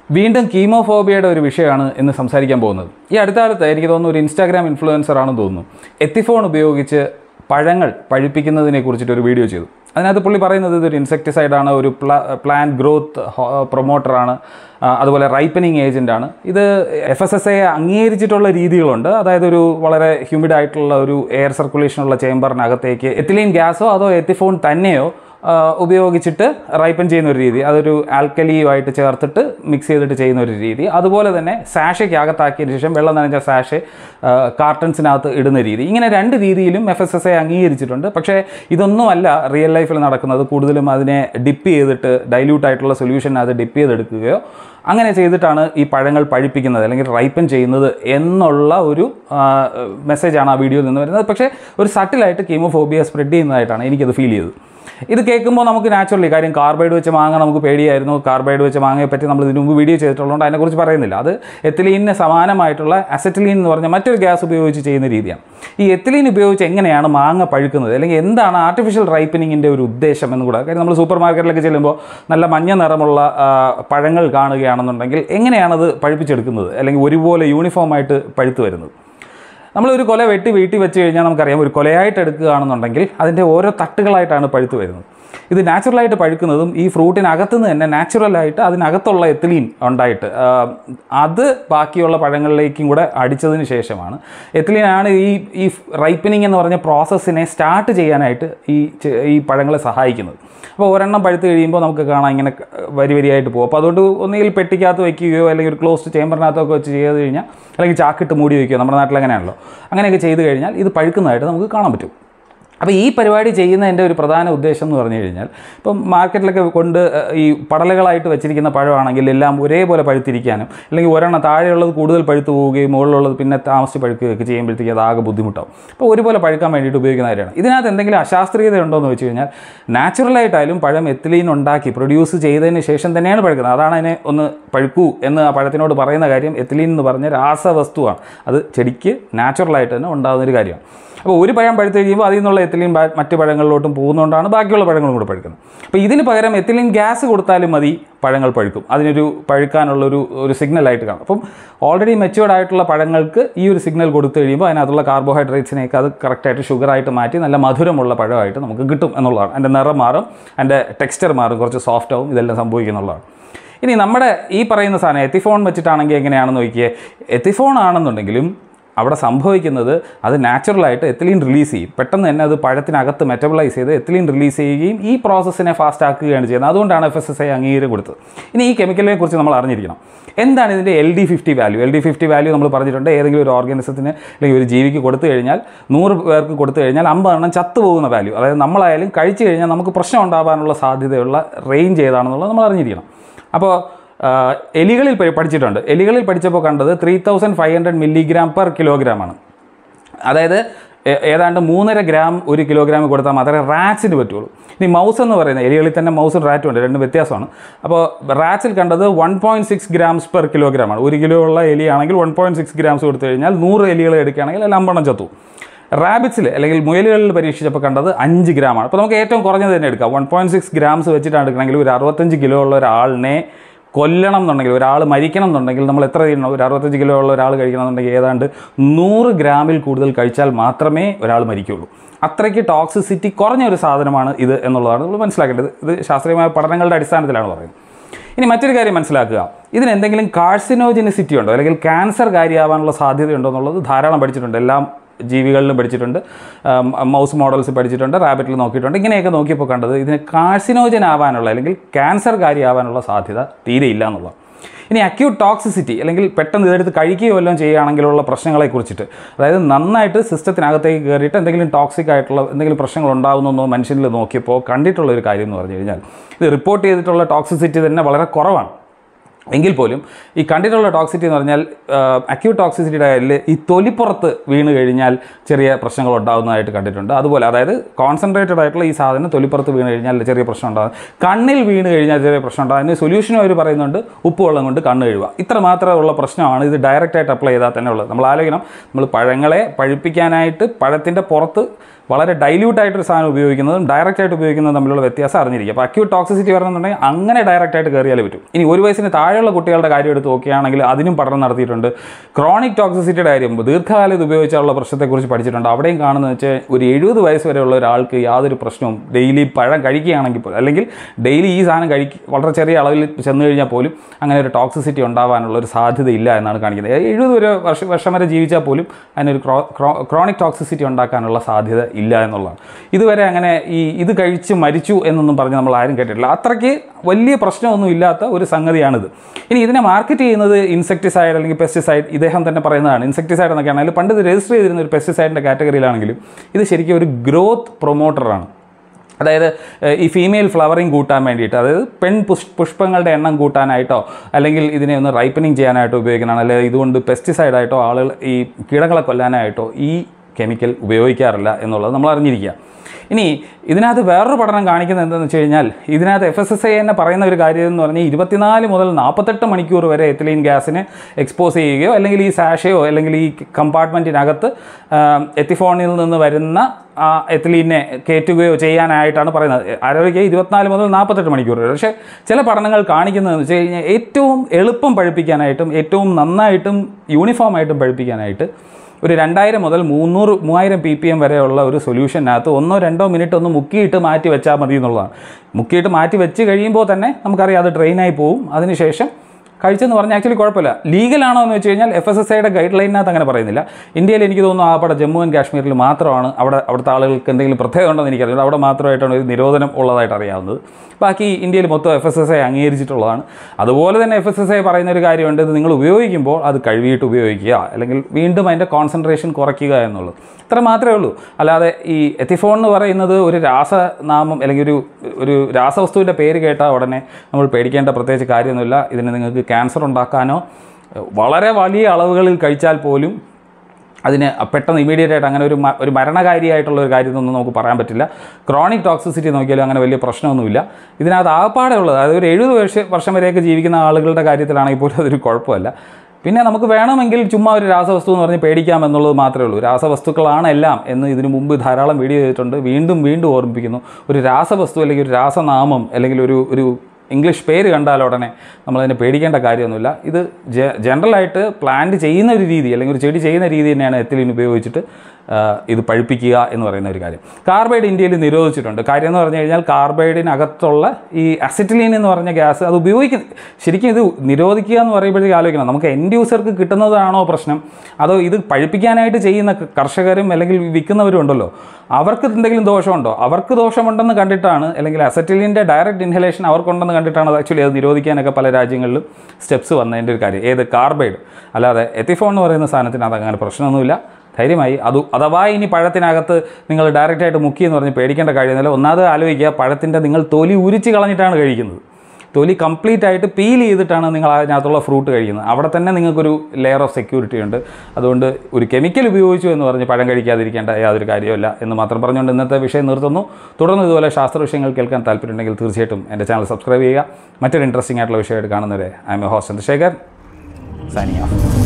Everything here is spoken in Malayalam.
വീണ്ടും കീമോഫോബിയയുടെ ഒരു വിഷയമാണ് ഇന്ന് സംസാരിക്കാൻ പോകുന്നത് ഈ അടുത്ത കാലത്ത് എനിക്ക് തോന്നുന്നു ഒരു ഇൻസ്റ്റാഗ്രാം ഇൻഫ്ലുവൻസർ ആണെന്ന് തോന്നുന്നു എത്തിഫോൺ ഉപയോഗിച്ച് പഴങ്ങൾ പഴിപ്പിക്കുന്നതിനെ കുറിച്ചിട്ട് ഒരു വീഡിയോ ചെയ്തു അതിനകത്ത് പുള്ളി പറയുന്നത് ഇതൊരു ഇൻസെക്ടിസൈഡാണ് ഒരു പ്ലാ പ്ലാന്റ് ഗ്രോത്ത് പ്രൊമോട്ടറാണ് അതുപോലെ റൈപ്പനിങ് ഏജൻ്റാണ് ഇത് എഫ് എസ് എസ് എ അംഗീകരിച്ചിട്ടുള്ള രീതികളുണ്ട് അതായത് ഒരു വളരെ ഹ്യൂമിഡ് ആയിട്ടുള്ള ഒരു എയർ സർക്കുലേഷനുള്ള ചേംബറിനകത്തേക്ക് എത്തിലീൻ ഗ്യാസോ അതോ എത്തിഫോൺ തന്നെയോ ആ, ഉപയോഗിച്ചിട്ട് റൈപ്പൻ ചെയ്യുന്ന ഒരു രീതി അതൊരു ആൽക്കലിയുമായിട്ട് ചേർത്തിട്ട് മിക്സ് ചെയ്തിട്ട് ചെയ്യുന്ന ഒരു രീതി അതുപോലെ തന്നെ സാഷയ്ക്ക് അകത്താക്കിയതിന് ശേഷം വെള്ളം നനഞ്ഞ സാഷെ കാർട്ടൺസിനകത്ത് ഇടുന്ന രീതി ഇങ്ങനെ രണ്ട് രീതിയിലും എഫ് എസ് എസ് എ അംഗീകരിച്ചിട്ടുണ്ട് പക്ഷേ ഇതൊന്നുമല്ല റിയൽ ലൈഫിൽ നടക്കുന്നത് കൂടുതലും അതിനെ ഡിപ്പ് ചെയ്തിട്ട് ഡൈല്യൂട്ട് ആയിട്ടുള്ള സൊല്യൂഷനകത്ത് ഡിപ്പ് ചെയ്തെടുക്കുകയോ അങ്ങനെ ചെയ്തിട്ടാണ് ഈ പഴങ്ങൾ പഴിപ്പിക്കുന്നത് അല്ലെങ്കിൽ റൈപ്പൻ ചെയ്യുന്നത് എന്നുള്ള ഒരു മെസ്സേജാണ് ആ വീഡിയോയിൽ നിന്ന് വരുന്നത് പക്ഷേ ഒരു സട്ടിലായിട്ട് കീമോഫോബിയ സ്പ്രെഡ് ചെയ്യുന്നതായിട്ടാണ് എനിക്കത് ഫീൽ ചെയ്തത് ഇത് കേൾക്കുമ്പോൾ നമുക്ക് നാച്ചുറലി കാര്യം കാർബൈഡ് വെച്ച് മാങ്ങ നമുക്ക് പേടിയായിരുന്നു കാർബൈഡ് വെച്ച് മാങ്ങയെ പറ്റി നമ്മൾ ഇതിനു മുമ്പ് വീഡിയോ ചെയ്തിട്ടുള്ളതുകൊണ്ട് അതിനെക്കുറിച്ച് പറയുന്നില്ല അത് എത്തിലീനിന് സമാനമായിട്ടുള്ള അസറ്റിലീൻ എന്ന് പറഞ്ഞ മറ്റൊരു ഗ്യാസ് ഉപയോഗിച്ച് ചെയ്യുന്ന രീതിയാണ് ഈ എത്തിലീൻ ഉപയോഗിച്ച് എങ്ങനെയാണ് മാങ്ങ പഴുക്കുന്നത് അല്ലെങ്കിൽ എന്താണ് ആർട്ടിഫിഷ്യൽ റൈപ്പനിങ്ങിൻ്റെ ഒരു ഉദ്ദേശം എന്ന് കൂടെ കാര്യം നമ്മൾ സൂപ്പർ മാർക്കറ്റിലൊക്കെ ചെല്ലുമ്പോൾ നല്ല മഞ്ഞ നിറമുള്ള ആ, പഴങ്ങൾ കാണുകയാണെന്നുണ്ടെങ്കിൽ എങ്ങനെയാണത് പഴുപ്പിച്ചെടുക്കുന്നത് അല്ലെങ്കിൽ ഒരുപോലെ യൂണിഫോം ആയിട്ട് പഴുത്ത് വരുന്നത് നമ്മളൊരു കൊല വെട്ടി വീട്ടിൽ വെച്ച് കഴിഞ്ഞാൽ നമുക്കറിയാം ഒരു കൊലയായിട്ട് എടുക്കുകയാണെന്നുണ്ടെങ്കിൽ അതിൻ്റെ ഓരോ തട്ടുകളായിട്ടാണ് പഴുത്ത് വരുന്നത് ഇത് നാച്ചുറലായിട്ട് പഴുക്കുന്നതും ഈ ഫ്രൂട്ടിനകത്ത് നിന്ന് തന്നെ നാച്ചുറലായിട്ട് അതിനകത്തുള്ള എത്തിലീൻ ഉണ്ടായിട്ട് ആ, അത് ബാക്കിയുള്ള പഴങ്ങളിലേക്കും കൂടെ അടിച്ചതിന് ശേഷമാണ് എത്തിലീനാണ് ഈ ഈ റൈപ്പനിങ് എന്ന് പറഞ്ഞ പ്രോസസ്സിനെ സ്റ്റാർട്ട് ചെയ്യാനായിട്ട് ഈ ചെ- ഈ പഴങ്ങളെ സഹായിക്കുന്നത് അപ്പോൾ ഒരെണ്ണം പഴുത്ത് കഴിയുമ്പോൾ നമുക്ക് കാണാം ഇങ്ങനെ ക- വരി വരിയായിട്ട് പോകും അപ്പോൾ അതുകൊണ്ട് ഒന്നുകിൽ പെട്ടിക്കകത്ത് വയ്ക്കുകയോ അല്ലെങ്കിൽ ഒരു ക്ലോസ്ഡ് ചേമ്പറിനകത്തൊക്കെ വെച്ച് ചെയ്ത് കഴിഞ്ഞാൽ അല്ലെങ്കിൽ ചാക്കിട്ട് മൂടി വയ്ക്കുകയോ നമ്മുടെ നാട്ടിൽ അങ്ങനെയാണല്ലോ അങ്ങനെയൊക്കെ ചെയ്ത് കഴിഞ്ഞാൽ ഇത് പഴുക്കുന്നതായിട്ട് നമുക്ക് കാണാൻ പറ്റും അപ്പോൾ ഈ പരിപാടി ചെയ്യുന്നതിൻ്റെ ഒരു പ്രധാന ഉദ്ദേശം എന്ന് പറഞ്ഞു കഴിഞ്ഞാൽ ഇപ്പം മാർക്കറ്റിലൊക്കെ കൊണ്ട് ഏഹ്, ഈ പടലകളായിട്ട് വെച്ചിരിക്കുന്ന പഴമാണെങ്കിൽ എല്ലാം ഒരേപോലെ പഴുത്തിരിക്കാനും അല്ലെങ്കിൽ ഒരെണ്ണം താഴെയുള്ളത് കൂടുതൽ പഴുത്തു പോവുകയും മുകളിലുള്ളത് പിന്നെ താമസിച്ച് പഴുക്കുകയൊക്കെ ചെയ്യുമ്പോഴത്തേക്ക് അത് ആകെ ബുദ്ധിമുട്ടാവും അപ്പോൾ ഒരുപോലെ പഴുക്കാൻ വേണ്ടിയിട്ട് ഉപയോഗിക്കുന്ന കാര്യമാണ് ഇതിനകത്ത് എന്തെങ്കിലും അശാസ്ത്രീയത ഉണ്ടോ എന്ന് വെച്ച് കഴിഞ്ഞാൽ നാച്ചുറലായിട്ടായാലും പഴം എത്തിലീൻ ഉണ്ടാക്കി പ്രൊഡ്യൂസ് ചെയ്തതിന് ശേഷം തന്നെയാണ് പഴുക്കുന്നത് അതാണ് അതിനെ ഒന്ന് പഴുക്കൂ എന്ന് ആ പഴത്തിനോട് പറയുന്ന കാര്യം എത്തിലീൻ എന്ന് പറഞ്ഞ രാസവസ്തുവാണ് അത് ചെടിക്ക് നാച്ചുറലായിട്ട് തന്നെ ഉണ്ടാകുന്ന ഒരു കാര്യമാണ് അപ്പോൾ ഒരു പഴം പഴുത്ത് കഴിയുമ്പോൾ അതിൽ നിന്നുള്ള എത്തിലീൻ ബാ- മറ്റ് പഴങ്ങളിലോട്ടും പോകുന്നതുകൊണ്ടാണ് ബാക്കിയുള്ള പഴങ്ങളും കൂടെ പഴുക്കുന്നത് അപ്പോൾ ഇതിന് പകരം എത്തിലീൻ ഗ്യാസ് കൊടുത്താലും മതി പഴങ്ങൾ പഴുക്കും അതിനൊരു പഴുക്കാനുള്ളൊരു ഒരു സിഗ്നലായിട്ട് കാണും അപ്പം ഓൾറെഡി മെച്ചുവേർഡ് ആയിട്ടുള്ള പഴങ്ങൾക്ക് ഈ ഒരു സിഗ്നൽ കൊടുത്തു കഴിയുമ്പോൾ അതിനകത്തുള്ള കാർബോഹൈഡ്രേറ്റ്സിനെയൊക്കെ അത് കറക്റ്റായിട്ട് ഷുഗറായിട്ട് മാറ്റി നല്ല മധുരമുള്ള പഴമായിട്ട് നമുക്ക് കിട്ടും എന്നുള്ളതാണ് അതിൻ്റെ നിറം മാറും അതിൻ്റെ ടെക്സ്ചർ മാറും കുറച്ച് സോഫ്റ്റ് ആവും ഇതെല്ലാം സംഭവിക്കുന്നുള്ളതാണ് ഇനി നമ്മുടെ ഈ പറയുന്ന സാധനം എത്തിഫോൺ വെച്ചിട്ടാണെങ്കിൽ എങ്ങനെയാണെന്ന് നോക്കിയേ എത്തിഫോൺ ആണെന്നുണ്ടെങ്കിലും അവിടെ സംഭവിക്കുന്നത് അത് നാച്ചുറലായിട്ട് എത്തിലീൻ റിലീസ് ചെയ്യും പെട്ടെന്ന് തന്നെ അത് പഴത്തിനകത്ത് മെറ്റബിളൈസ് ചെയ്ത് എത്തിലീൻ റിലീസ് ചെയ്യുകയും ഈ പ്രോസസ്സിനെ ഫാസ്റ്റ് ആക്കുകയാണ് ചെയ്യുന്നത് അതുകൊണ്ടാണ് എഫ് എസ് എസ് ഐ അംഗീകാരം കൊടുത്തത് ഇനി ഈ കെമിക്കലിനെ കുറിച്ച് നമ്മൾ അറിഞ്ഞിരിക്കണം എന്താണ് ഇതിൻ്റെ L D fifty value L D fifty value നമ്മൾ പറഞ്ഞിട്ടുണ്ട് ഏതെങ്കിലും ഒരു ഓർഗാനിസത്തിന് അല്ലെങ്കിൽ ഒരു ജീവിക്ക് കൊടുത്തു കഴിഞ്ഞാൽ നൂറ് പേർക്ക് കൊടുത്തു കഴിഞ്ഞാൽ അമ്പതെണ്ണം ചത്തുപോകുന്ന വാല്യൂ അതായത് നമ്മളായാലും കഴിച്ചു കഴിഞ്ഞാൽ നമുക്ക് പ്രശ്നം ഉണ്ടാകാനുള്ള സാധ്യതയുള്ള റേഞ്ച് ഏതാണെന്നുള്ളത് നമ്മൾ അറിഞ്ഞിരിക്കണം അപ്പോൾ ആ, എലികളിൽ പ- പഠിച്ചിട്ടുണ്ട് എലികളിൽ പഠിച്ചപ്പോൾ കണ്ടത് three thousand five hundred milligram per kilogram ആണ് അതായത് ഏ- ഏതാണ്ട് മൂന്നര ഗ്രാം ഒരു കിലോഗ്രാം കൊടുത്താൽ മാത്രമേ റാറ്റ്സിന് പറ്റുള്ളൂ ഇനി മൗസ് എന്ന് പറയുന്നത് എലികളിൽ തന്നെ മൗസും റാറ്റും ഉണ്ട് രണ്ട് വ്യത്യാസമാണ് അപ്പോൾ റാറ്റ്സിൽ കണ്ടത് one point six grams per kilogram ആണ് ഒരു കിലോ ഉള്ള എലിയാണെങ്കിൽ വൺ പോയിൻറ്റ് സിക്സ് ഗ്രാംസ് കൊടുത്തു കഴിഞ്ഞാൽ നൂറ് എലികൾ എടുക്കുകയാണെങ്കിൽ എല്ലാം അമ്പണം ചത്തു റാബിറ്റ്സിൽ അല്ലെങ്കിൽ മുയലുകളിൽ പരീക്ഷിച്ചപ്പോൾ കണ്ടത് അഞ്ച് ഗ്രാമാണ് അപ്പോൾ നമുക്ക് ഏറ്റവും കുറഞ്ഞത് തന്നെ എടുക്കാം വൺ പോയിൻറ്റ് സിക്സ് ഗ്രാംസ് വെച്ചിട്ടാണ് എടുക്കണമെങ്കിൽ ഒരു അറുപത്തഞ്ച് കിലോ ഉള്ള ഒരാളിനെ കൊല്ലണം എന്നുണ്ടെങ്കിൽ ഒരാൾ മരിക്കണം എന്നുണ്ടെങ്കിൽ നമ്മൾ എത്ര ചെയ്യണം ഒരു അറുപത്തഞ്ച് കിലോ ഉള്ള ഒരാൾ കഴിക്കണമെന്നുണ്ടെങ്കിൽ ഏതാണ്ട് നൂറ് ഗ്രാമിൽ കൂടുതൽ കഴിച്ചാൽ മാത്രമേ ഒരാൾ മരിക്കുള്ളൂ അത്രയ്ക്ക് ടോക്സിസിറ്റി കുറഞ്ഞ ഒരു സാധനമാണ് ഇത് എന്നുള്ളതാണ് നമ്മൾ മനസ്സിലാക്കേണ്ടത് ഇത് ശാസ്ത്രീയമായ പഠനങ്ങളുടെ അടിസ്ഥാനത്തിലാണ് പറയുന്നത് ഇനി മറ്റൊരു കാര്യം മനസ്സിലാക്കുക ഇതിന് എന്തെങ്കിലും കാർസിനോജനിസിറ്റി ഉണ്ടോ അല്ലെങ്കിൽ ക്യാൻസർ കാര്യമാവാനുള്ള സാധ്യതയുണ്ടോ എന്നുള്ളത് ധാരാളം പഠിച്ചിട്ടുണ്ട് എല്ലാം ജീവികളിലും പഠിച്ചിട്ടുണ്ട് ആം, മൗസ് മോഡൽസ് പഠിച്ചിട്ടുണ്ട് റാബിറ്റിൽ നോക്കിയിട്ടുണ്ട് ഇങ്ങനെയൊക്കെ നോക്കിയപ്പോൾ കണ്ടത് ഇതിന് കാർസിനോജൻ ആവാനുള്ള അല്ലെങ്കിൽ ക്യാൻസർ കാര്യമാവാനുള്ള സാധ്യത തീരെ ഇല്ല എന്നുള്ളതാണ് ഇനി അക്യൂട്ട് ടോക്സിസിറ്റി അല്ലെങ്കിൽ പെട്ടെന്ന് ഇതെടുത്ത് കഴിക്കുകയോ വല്ലതും ചെയ്യുകയാണെങ്കിലുള്ള പ്രശ്നങ്ങളെ കുറിച്ചിട്ട് അതായത് നന്നായിട്ട് സിസ്റ്റത്തിനകത്തേക്ക് കയറിയിട്ട് എന്തെങ്കിലും ടോക്സിക് ആയിട്ടുള്ള എന്തെങ്കിലും പ്രശ്നങ്ങൾ ഉണ്ടാകുന്നോ മനുഷ്യനിൽ നോക്കിയപ്പോൾ കണ്ടിട്ടുള്ള ഒരു കാര്യം എന്ന് പറഞ്ഞു കഴിഞ്ഞാൽ ഇത് റിപ്പോർട്ട് ചെയ്തിട്ടുള്ള ടോക്സിസിറ്റി തന്നെ വളരെ കുറവാണ് എങ്കിൽ പോലും ഈ കണ്ടിട്ടുള്ള ടോക്സിറ്റി എന്ന് പറഞ്ഞാൽ അക്യൂട്ട് ടോക്സിസിറ്റിയുടെ കാര്യത്തിൽ ഈ തൊലിപ്പുറത്ത് വീണ് കഴിഞ്ഞാൽ ചെറിയ പ്രശ്നങ്ങൾ ഉണ്ടാകുന്നതായിട്ട് കണ്ടിട്ടുണ്ട് അതുപോലെ അതായത് കോൺസെൻട്രേറ്റഡ് ആയിട്ടുള്ള ഈ സാധനം തൊലിപ്പുറത്ത് വീണ് കഴിഞ്ഞാൽ ചെറിയ പ്രശ്നം ഉണ്ടാകും കണ്ണിൽ വീണ് കഴിഞ്ഞാൽ ചെറിയ പ്രശ്നം ഉണ്ടാകും അതിന് സൊല്യൂഷനും അവർ പറയുന്നുണ്ട് ഉപ്പുവെള്ളം കൊണ്ട് കണ്ണ് കഴുകുക ഇത്ര മാത്രമുള്ള പ്രശ്നമാണ് ഇത് ഡയറക്റ്റായിട്ട് അപ്ലൈ ചെയ്താൽ തന്നെ ഉള്ളത് നമ്മൾ ആലോചിക്കണം നമ്മൾ പഴങ്ങളെ പഴുപ്പിക്കാനായിട്ട് പഴത്തിൻ്റെ പുറത്ത് വളരെ ഡൈല്യൂട്ട് ആയിട്ടൊരു സാധനം ഉപയോഗിക്കുന്നതും ഡയറക്റ്റ് ആയിട്ട് ഉപയോഗിക്കുന്നതും തമ്മിലുള്ള വ്യത്യാസം അറിഞ്ഞിരിക്കുക അപ്പോൾ അക്യൂട്ട് ടോക്സിസിറ്റി വരണമെന്നുണ്ടെങ്കിൽ അങ്ങനെ ഡയറക്റ്റ് ആയിട്ട് കയറിയാലേ പറ്റും ഇനി ഒരു വയസ്സിന് താഴെ താഴെയുള്ള കുട്ടികളുടെ കാര്യം എടുത്ത് നോക്കുകയാണെങ്കിൽ അതിനും പഠനം നടത്തിയിട്ടുണ്ട് ക്രോണിക് ടോക്സിസിറ്റിയുടെ കാര്യം ദീർഘകാലം ഇത് ഉപയോഗിച്ചുള്ള പ്രശ്നത്തെക്കുറിച്ച് പഠിച്ചിട്ടുണ്ട് അവിടെയും കാണുന്നത് വെച്ചാൽ ഒരു എഴുപത് വയസ്സ് വരെയുള്ള ഒരാൾക്ക് യാതൊരു പ്രശ്നവും ഡെയിലി പഴം കഴിക്കുകയാണെങ്കിൽ പോലും അല്ലെങ്കിൽ ഡെയിലി ഈ സാധനം കഴിക്കുക വളരെ ചെറിയ അളവിൽ ചെന്ന് കഴിഞ്ഞാൽ പോലും അങ്ങനെ ഒരു ടോക്സിസിറ്റി ഉണ്ടാവാനുള്ള ഒരു സാധ്യതയില്ല എന്നാണ് കാണിക്കുന്നത് എഴുപത് വരെ വർഷ വർഷം വരെ ജീവിച്ചാൽ പോലും അതിനൊരു ക്രോ ക്രോ- ക്രോണിക് ടോക്സിസിറ്റി ഉണ്ടാക്കാനുള്ള സാധ്യത ഇല്ല എന്നുള്ളതാണ് ഇതുവരെ അങ്ങനെ ഈ ഇത് കഴിച്ച് മരിച്ചു എന്നൊന്നും പറഞ്ഞ് നമ്മൾ ആരും കേട്ടിട്ടില്ല അത്രയ്ക്ക് വലിയ പ്രശ്നമൊന്നും ഇല്ലാത്ത ഒരു സംഗതിയാണിത് ഇനി ഇതിനെ മാർക്കറ്റ് ചെയ്യുന്നത് ഇൻസെക്ടിസൈഡ് അല്ലെങ്കിൽ പെസ്റ്റിസൈഡ് ഇദ്ദേഹം തന്നെ പറയുന്നതാണ് ഇൻസെക്ടിസൈഡ് എന്നൊക്കെയാണെങ്കിൽ പണ്ട് ഇത് രജിസ്റ്റർ ചെയ്തിരുന്ന ഒരു പെസ്റ്റിസൈഡിൻ്റെ കാറ്റഗറിയിലാണെങ്കിലും ഇത് ശരിക്കും ഒരു ഗ്രോത്ത് പ്രൊമോട്ടറാണ് അതായത് ഏഹ്, ഈ ഫീമെയിൽ ഫ്ലവറിങ് കൂട്ടാൻ വേണ്ടിയിട്ട് അതായത് പെൺ പുഷ് പുഷ്പങ്ങളുടെ എണ്ണം കൂട്ടാനായിട്ടോ അല്ലെങ്കിൽ ഇതിനെ ഒന്ന് റൈപ്പനിങ് ചെയ്യാനായിട്ടോ ഉപയോഗിക്കുന്നതാണ് അല്ലെങ്കിൽ ഇതുകൊണ്ട് പെസ്റ്റിസൈഡായിട്ടോ ആളുകൾ ഈ കീടങ്ങളെ കൊല്ലാനായിട്ടോ ഈ കെമിക്കൽ ഉപയോഗിക്കാറില്ല എന്നുള്ളത് നമ്മൾ അറിഞ്ഞിരിക്കുക ഇനി ഇതിനകത്ത് വേറൊരു പഠനം കാണിക്കുന്നത് എന്താണെന്ന് വെച്ച് കഴിഞ്ഞാൽ ഇതിനകത്ത് എഫ് എസ് എസ് ഐ തന്നെ പറയുന്ന ഒരു കാര്യം എന്ന് പറഞ്ഞാൽ ഇരുപത്തിനാല് മുതൽ നാൽപ്പത്തെട്ട് മണിക്കൂർ വരെ എത്തിലീൻ ഗ്യാസിന് എക്സ്പോസ് ചെയ്യുകയോ അല്ലെങ്കിൽ ഈ സാഷയോ അല്ലെങ്കിൽ ഈ കമ്പാർട്ട്മെൻറ്റിനകത്ത് എത്തിഫോണിൽ നിന്ന് വരുന്ന ആ എത്തിലീനെ കയറ്റുകയോ ചെയ്യാനായിട്ടാണ് പറയുന്നത് ആരോഗ്യ ഇരുപത്തിനാല് മുതൽ നാൽപ്പത്തെട്ട് മണിക്കൂർ വരെ പക്ഷേ ചില പഠനങ്ങൾ കാണിക്കുന്നതെന്ന് വെച്ച് കഴിഞ്ഞാൽ ഏറ്റവും എളുപ്പം പഴുപ്പിക്കാനായിട്ടും ഏറ്റവും നന്നായിട്ടും യൂണിഫോമായിട്ടും പഴുപ്പിക്കാനായിട്ട് ഒരു രണ്ടായിരം മുതൽ മുന്നൂറ് മൂവായിരം പി പി എം വരെയുള്ള ഒരു സൊല്യൂഷനകത്ത് ഒന്നോ രണ്ടോ മിനിറ്റ് ഒന്ന് മുക്കിയിട്ട് മാറ്റി വെച്ചാൽ മതി എന്നുള്ളതാണ് മുക്കിയിട്ട് മാറ്റി വെച്ച് കഴിയുമ്പോൾ തന്നെ നമുക്കറിയാം അത് ട്രെയിനായി പോവും അതിനുശേഷം കഴിച്ചെന്ന് പറഞ്ഞാൽ ആക്ച്വലി കുഴപ്പമില്ല ലീഗലാണോ എന്ന് വെച്ച് കഴിഞ്ഞാൽ എഫ് എസ് എസ് ഐയുടെ ഗൈഡ് ലൈനിനകത്ത് അങ്ങനെ പറയുന്നില്ല ഇന്ത്യയിൽ എനിക്ക് തോന്നുന്നു ആപ്പടെ ജമ്മു ആൻഡ് കാശ്മീരിൽ മാത്രമാണ് അവിടെ അവിടുത്തെ ആളുകൾക്ക് എന്തെങ്കിലും പ്രത്യേകത ഉണ്ടെന്ന് എനിക്കറിയില്ല അവിടെ മാത്രമായിട്ടാണ് ഒരു നിരോധനം ഉള്ളതായിട്ട് അറിയാവുന്നത് ബാക്കി ഇന്ത്യയിൽ മൊത്തം എഫ് എസ് എസ് ഐ അംഗീകരിച്ചിട്ടുള്ളതാണ് അതുപോലെ തന്നെ എഫ് എസ് എസ് ഐ പറയുന്ന ഒരു കാര്യമുണ്ട് ഇത് നിങ്ങൾ ഉപയോഗിക്കുമ്പോൾ അത് കഴുകിയിട്ട് ഉപയോഗിക്കുക അല്ലെങ്കിൽ വീണ്ടും അതിൻ്റെ കോൺസെൻട്രേഷൻ കുറയ്ക്കുക എന്നുള്ളത് ഇത്ര മാത്രമേ ഉള്ളൂ അല്ലാതെ ഈ എത്തിഫോൺ എന്ന് പറയുന്നത് ഒരു രാസനാമം അല്ലെങ്കിൽ ഒരു ഒരു രാസവസ്തുവിൻ്റെ പേര് കേട്ടാൽ ഉടനെ നമ്മൾ പേടിക്കേണ്ട പ്രത്യേകിച്ച് കാര്യമൊന്നുമില്ല ഇതിന് നിങ്ങൾക്ക് ക്യാൻസർ ഉണ്ടാക്കാനോ വളരെ വലിയ അളവുകളിൽ കഴിച്ചാൽ പോലും അതിന് പെട്ടെന്ന് ഇമീഡിയറ്റ് ആയിട്ട് അങ്ങനെ ഒരു മ- ഒരു മരണകാരിയായിട്ടുള്ള ഒരു കാര്യം ഒന്നും നമുക്ക് പറയാൻ പറ്റില്ല ക്രോണിക് ടോക്സിസിറ്റി നോക്കിയാലും അങ്ങനെ വലിയ പ്രശ്നമൊന്നുമില്ല ഇതിനകത്ത് ആകപ്പാടെ ഉള്ളത് അതായത് ഒരു എഴുപത് വർഷ വർഷം വരെയൊക്കെ ജീവിക്കുന്ന ആളുകളുടെ കാര്യത്തിലാണെങ്കിൽ പോലും അതൊരു കുഴപ്പമല്ല പിന്നെ നമുക്ക് വേണമെങ്കിൽ ചുമ്മാ ഒരു രാസവസ്തു എന്ന് പറഞ്ഞ് പേടിക്കാം എന്നുള്ളത് മാത്രമേ ഉള്ളൂ രാസവസ്തുക്കളാണ് എല്ലാം എന്ന് ഇതിനു മുമ്പ് ധാരാളം വീഡിയോ ചെയ്തിട്ടുണ്ട് വീണ്ടും വീണ്ടും ഓർമ്മിപ്പിക്കുന്നു ഒരു രാസവസ്തു അല്ലെങ്കിൽ ഒരു രാസനാമം അല്ലെങ്കിൽ ഒരു ഒരു ഇംഗ്ലീഷ് പേര് കണ്ടാൽ ഉടനെ നമ്മളതിനെ പേടിക്കേണ്ട കാര്യമൊന്നുമില്ല ഇത് ജ ജനറലായിട്ട് പ്ലാന്റ് ചെയ്യുന്ന ഒരു രീതി അല്ലെങ്കിൽ ഒരു ചെടി ചെയ്യുന്ന രീതി തന്നെയാണ് എത്തിലിൻ ഉപയോഗിച്ചിട്ട് ആ, ഇത് പഴുപ്പിക്കുക എന്ന് പറയുന്ന ഒരു കാര്യം കാർബൈഡ് ഇന്ത്യയിൽ നിരോധിച്ചിട്ടുണ്ട് കാര്യം എന്ന് പറഞ്ഞു കഴിഞ്ഞാൽ കാർബൈഡിനകത്തുള്ള ഈ അസിറ്റിലീൻ എന്ന് പറഞ്ഞ ഗ്യാസ് അത് ഉപയോഗിക്കുന്ന ശരിക്കും ഇത് നിരോധിക്കുക എന്ന് പറയുമ്പോഴത്തേക്ക് ആലോചിക്കണം നമുക്ക് എൻഡ് യൂസർക്ക് കിട്ടുന്നതാണോ പ്രശ്നം അതോ ഇത് പഴുപ്പിക്കാനായിട്ട് ചെയ്യുന്ന കർഷകരും അല്ലെങ്കിൽ വിൽക്കുന്നവരും ഉണ്ടല്ലോ അവർക്ക് എന്തെങ്കിലും ദോഷമുണ്ടോ അവർക്ക് ദോഷമുണ്ടെന്ന് കണ്ടിട്ടാണ് അല്ലെങ്കിൽ അസറ്റിലിൻ്റെ ഡയറക്റ്റ് ഇൻഹലേഷൻ അവർക്കുണ്ടെന്ന് കണ്ടിട്ടാണ് അത് ആക്ച്വലി അത് നിരോധിക്കാനൊക്കെ പല രാജ്യങ്ങളിലും സ്റ്റെപ്സ് വന്നതിൻ്റെ ഒരു കാര്യം ഏത് കാർബൈഡ് അല്ലാതെ എത്തിഫോൺ എന്ന് പറയുന്ന സാധനത്തിന് അത് അങ്ങനെ പ്രശ്നമൊന്നുമില്ല ധൈര്യമായി അത് അഥവാ ഇനി പഴത്തിനകത്ത് നിങ്ങൾ ഡയറക്റ്റായിട്ട് മുക്കി എന്ന് പറഞ്ഞ് പേടിക്കേണ്ട കാര്യമൊന്നുമില്ല ഒന്നാമത് ആലോചിക്കുക പഴത്തിൻ്റെ നിങ്ങൾ തൊലി ഉരിച്ച് കളഞ്ഞിട്ടാണ് കഴിക്കുന്നത് തൊലി കംപ്ലീറ്റ് ആയിട്ട് പീൽ ചെയ്തിട്ടാണ് നിങ്ങൾ അതിനകത്തുള്ള ഫ്രൂട്ട് കഴിക്കുന്നത് അവിടെ തന്നെ നിങ്ങൾക്കൊരു ലെയർ ഓഫ് സെക്യൂരിറ്റി ഉണ്ട് അതുകൊണ്ട് ഒരു കെമിക്കൽ ഉപയോഗിച്ചു എന്ന് പറഞ്ഞ് പഴം കഴിക്കാതിരിക്കേണ്ട യാതൊരു കാര്യമില്ല എന്ന് മാത്രം പറഞ്ഞുകൊണ്ട് ഇന്നത്തെ വിഷയം നിർത്തുന്നു തുടർന്ന് ഇതുപോലെ ശാസ്ത്ര വിഷയങ്ങൾ കേൾക്കാൻ താല്പര്യമുണ്ടെങ്കിൽ തീർച്ചയായിട്ടും എൻ്റെ ചാനൽ സബ്സ്ക്രൈബ് ചെയ്യുക മറ്റൊരു ഇൻട്രസ്റ്റിംഗ് ആയിട്ടുള്ള വിഷയമായിട്ട് കാണുന്നവരെ I M A host Chandrasekhar signing of